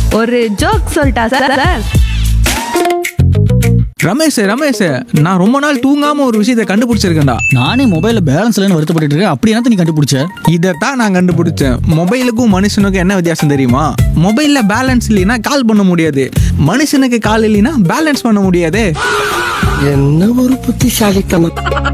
ஒரு ஜோக் சொல்லிட்டா sir sir Ramesh Ramesh நான் ரொம்ப நாள் தூங்காம ஒரு விஷயத்தை கண்டுபிடிச்சிருக்கேன்டா நானே மொபைலில் பேலன்ஸ் இல்லைன்னு வருத்தப்பட்டு இருக்கேன் அப்படி என்னத்த நீ கண்டுபிடிச்ச இதைத்தான் நான் கண்டுபிடிச்சேன் மொபைலுக்கும் மனுஷனுக்கும் என்ன வித்தியாசம் தெரியுமா மொபைல்ல பேலன்ஸ் இல்லைன்னா கால் பண்ண முடியாது மனுஷனுக்கு கால் இல்லைன்னா பேலன்ஸ் பண்ண முடியாதே என்ன ஒரு புத்திசாலித்தனம்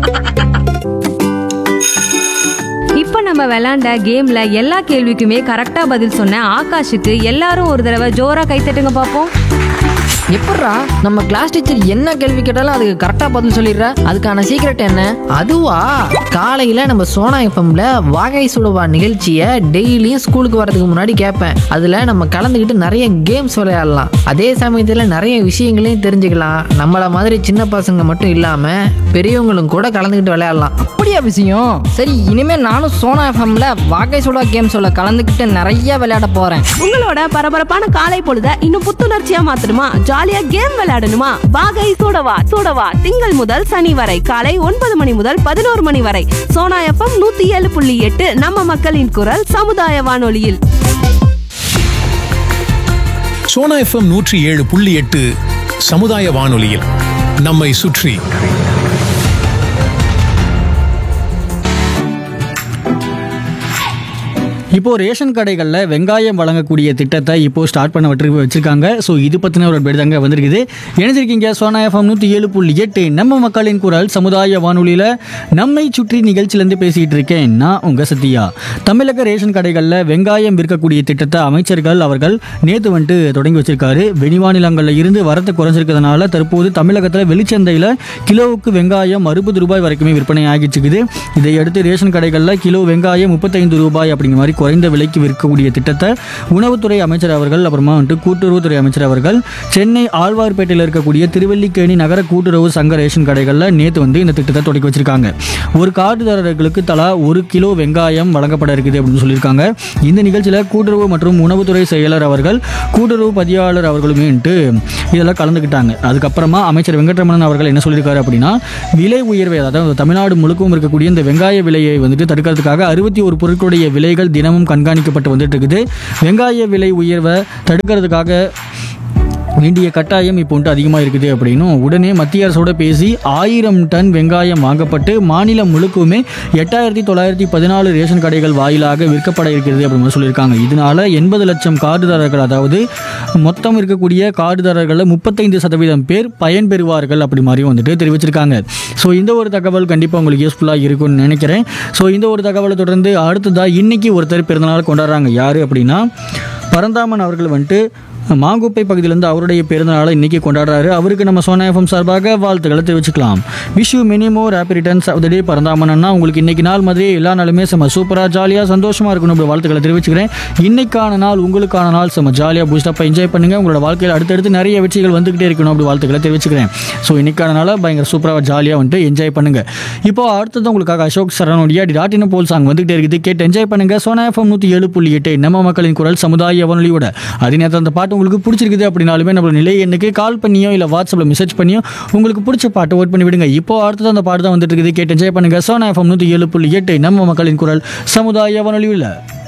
இப்போ நம்ம விளையாண்ட கேம்ல எல்லா கேள்விக்குமே கரெக்டா பதில் சொன்ன ஆகாஷுக்கு எல்லாரும் ஒரு தடவை ஜோரா கைத்தட்டுங்க பார்ப்போம் எப்பட்றா நம்ம கிளாஸ் டீச்சர் என்ன கேள்வி கேட்டாலும் அதுக்கு கரெக்டாக பதில் சொல்லிடுற அதுக்கான சீக்ரெட் என்ன அதுவா காலையில் நம்ம சோனா எஃப்எம்ல வாகை சுடுவா நிகழ்ச்சியை டெய்லியும் ஸ்கூலுக்கு வரதுக்கு முன்னாடி கேட்பேன் அதில் நம்ம கலந்துக்கிட்டு நிறைய கேம்ஸ் விளையாடலாம் அதே சமயத்தில் நிறைய விஷயங்களையும் தெரிஞ்சுக்கலாம் நம்மள மாதிரி சின்ன பசங்க மட்டும் இல்லாமல் பெரியவங்களும் கூட கலந்துக்கிட்டு விளையாடலாம் அப்படியா விஷயம் சரி இனிமே நானும் சோனா எஃப்எம்ல வாகை சுடா கேம்ஸோட கலந்துக்கிட்டு நிறைய விளையாட போறேன் உங்களோட பரபரப்பான காலை பொழுத இன்னும் புத்துணர்ச்சியா மாத்தணுமா ஜாலியா கேம் விளையாடணுமா வாகை சூடவா சூடவா திங்கள் முதல் சனி வரை காலை ஒன்பது மணி முதல் பதினோரு மணி வரை சோனா எஃப்எம் நூத்தி ஏழு புள்ளி எட்டு நம்ம மக்களின் குரல் சமுதாய வானொலியில் சோனா எஃப்எம் நூற்றி ஏழு புள்ளி எட்டு சமுதாய வானொலியில் நம்மை சுற்றி இப்போ ரேஷன் கடைகளில் வெங்காயம் வழங்கக்கூடிய திட்டத்தை இப்போ ஸ்டார்ட் பண்ண விட்டு வச்சிருக்காங்க ஸோ இது பற்றின ஒரு அப்டேட் தாங்க வந்திருக்குது இணைஞ்சிருக்கீங்க சோனா எஃப்எம் நூற்றி ஏழு புள்ளி எட்டு நம்ம மக்களின் குரல் சமுதாய வானொலியில் நம்மை சுற்றி நிகழ்ச்சியிலேருந்து பேசிக்கிட்டு இருக்கேன் நான் உங்கள் சத்யா தமிழக ரேஷன் கடைகளில் வெங்காயம் விற்கக்கூடிய திட்டத்தை அமைச்சர்கள் அவர்கள் நேற்று வந்துட்டு தொடங்கி வச்சிருக்காரு வெளிமாநிலங்களில் இருந்து வரத்து குறைஞ்சிருக்கிறதுனால தற்போது தமிழகத்தில் வெளிச்சந்தையில் கிலோவுக்கு வெங்காயம் அறுபது ரூபாய் வரைக்குமே விற்பனை ஆகிட்டு இருக்குது இதையடுத்து ரேஷன் கடைகளில் கிலோ வெங்காயம் முப்பத்தைந்து ரூபாய் அப்படிங்கிற மாதிரி குறைந்த விலைக்கு விற்கக்கூடிய திட்டத்தை உணவுத்துறை அமைச்சர் அவர்கள் அப்புறமா வந்துட்டு கூட்டுறவுத்துறை அமைச்சர் அவர்கள் சென்னை ஆழ்வார்பேட்டையில் இருக்கக்கூடிய திருவல்லிக்கேணி நகர கூட்டுறவு சங்க ரேஷன் கடைகளில் நேற்று வந்து இந்த திட்டத்தை தொடங்கி வச்சிருக்காங்க ஒரு கார்டுதாரர்களுக்கு தலா ஒரு கிலோ வெங்காயம் வழங்கப்பட இருக்குது அப்படின்னு சொல்லியிருக்காங்க இந்த நிகழ்ச்சியில் கூட்டுறவு மற்றும் உணவுத்துறை செயலர் அவர்கள் கூட்டுறவு பதிவாளர் அவர்களுமே வந்துட்டு இதெல்லாம் கலந்துக்கிட்டாங்க அதுக்கப்புறமா அமைச்சர் வெங்கட்ரமணன் அவர்கள் என்ன சொல்லியிருக்காரு அப்படின்னா விலை உயர்வை அதாவது தமிழ்நாடு முழுக்கவும் இருக்கக்கூடிய இந்த வெங்காய விலையை வந்துட்டு தடுக்கிறதுக்காக அறுபத்தி ஒரு பொருட்களுடைய விலைகள் தினமும் கண்காணிக்கப்பட்டு வந்துட்டு இருக்குது வெங்காய விலை உயர்வை தடுக்கிறதுக்காக வேண்டிய கட்டாயம் இப்போ வந்துட்டு அதிகமாக இருக்குது அப்படின்னும் உடனே மத்திய அரசோட பேசி ஆயிரம் டன் வெங்காயம் வாங்கப்பட்டு மாநிலம் முழுக்குமே எட்டாயிரத்தி தொள்ளாயிரத்தி பதினாலு ரேஷன் கடைகள் வாயிலாக விற்கப்பட இருக்கிறது அப்படின்னு சொல்லியிருக்காங்க இதனால எண்பது லட்சம் கார்டுதாரர்கள் அதாவது மொத்தம் இருக்கக்கூடிய கார்டுதாரர்களில் முப்பத்தைந்து சதவீதம் பேர் பயன்பெறுவார்கள் அப்படி மாதிரி வந்துட்டு தெரிவிச்சிருக்காங்க ஸோ இந்த ஒரு தகவல் கண்டிப்பாக உங்களுக்கு யூஸ்ஃபுல்லாக இருக்கும்னு நினைக்கிறேன் ஸோ இந்த ஒரு தகவலை தொடர்ந்து அடுத்ததாக இன்னைக்கு ஒருத்தர் பிறந்தநாள் கொண்டாடுறாங்க யார் அப்படின்னா பரந்தாமன் அவர்கள் வந்துட்டு மாங்குப்பை பகுதியிலேருந்து அவருடைய பிறந்தநாளை இன்னைக்கு கொண்டாடுறாரு அவருக்கு நம்ம சோனா எஃப்எம் சார்பாக வாழ்த்துக்களை தெரிவிச்சுக்கலாம் wish you many more happy returns of the day பரந்தாமன்னா உங்களுக்கு இன்னைக்கு நாள் மாதிரி எல்லா நாளுமே செம்ம சூப்பராக ஜாலியாக சந்தோஷமாக இருக்கணும் அப்படி வாழ்த்துக்களை தெரிவிச்சுக்கிறேன் இன்னைக்கான நாள் உங்களுக்கான நாள் செம்ம ஜாலியாக பூஸ்டப்பாக என்ஜாய் பண்ணுங்கள் உங்களோட வாழ்க்கையில் அடுத்தடுத்து நிறைய வெற்றிகள் வந்துகிட்டே இருக்கணும் அப்படி வாழ்த்துக்களை தெரிவிச்சுக்கிறேன் ஸோ இன்னைக்கான நாளை பயங்கர சூப்பராக ஜாலியாக வந்துட்டு என்ஜாய் பண்ணுங்கள் இப்போ அடுத்தது உங்களுக்காக அசோக் சரணுடைய டாட்டின போல் சாங் வந்துகிட்டே இருக்குது கேட்டு என்ஜாய் பண்ணுங்கள் சோனா எஃப்எம் நூற்றி ஏழு புள்ளி எட்டு நம்ம மக்களின் குரல் சமுதாய வானொலியோட அதே நேரத்தில் அந்த பாட்டு உங்களுக்கு பிடிச்சிருக்குது அப்படின்னாலுமே நம்ம நிலை எண்ணுக்கு கால் பண்ணியோ இல்லை வாட்ஸ்அப்பில் மெசேஜ் பண்ணியோ உங்களுக்கு பிடிச்ச பாட்டு ஓட் பண்ணி விடுங்க இப்போ அடுத்தது அந்த பாட்டு தான் வந்துட்டு இருக்குது கேட்டு என்ஜாய் பண்ணுங்கள் சோனா எஃப்எம் நூற்றி ஏழு புள்ளி எட்டு நம்ம மக்களின் குரல் சமுதாய வானொலியில்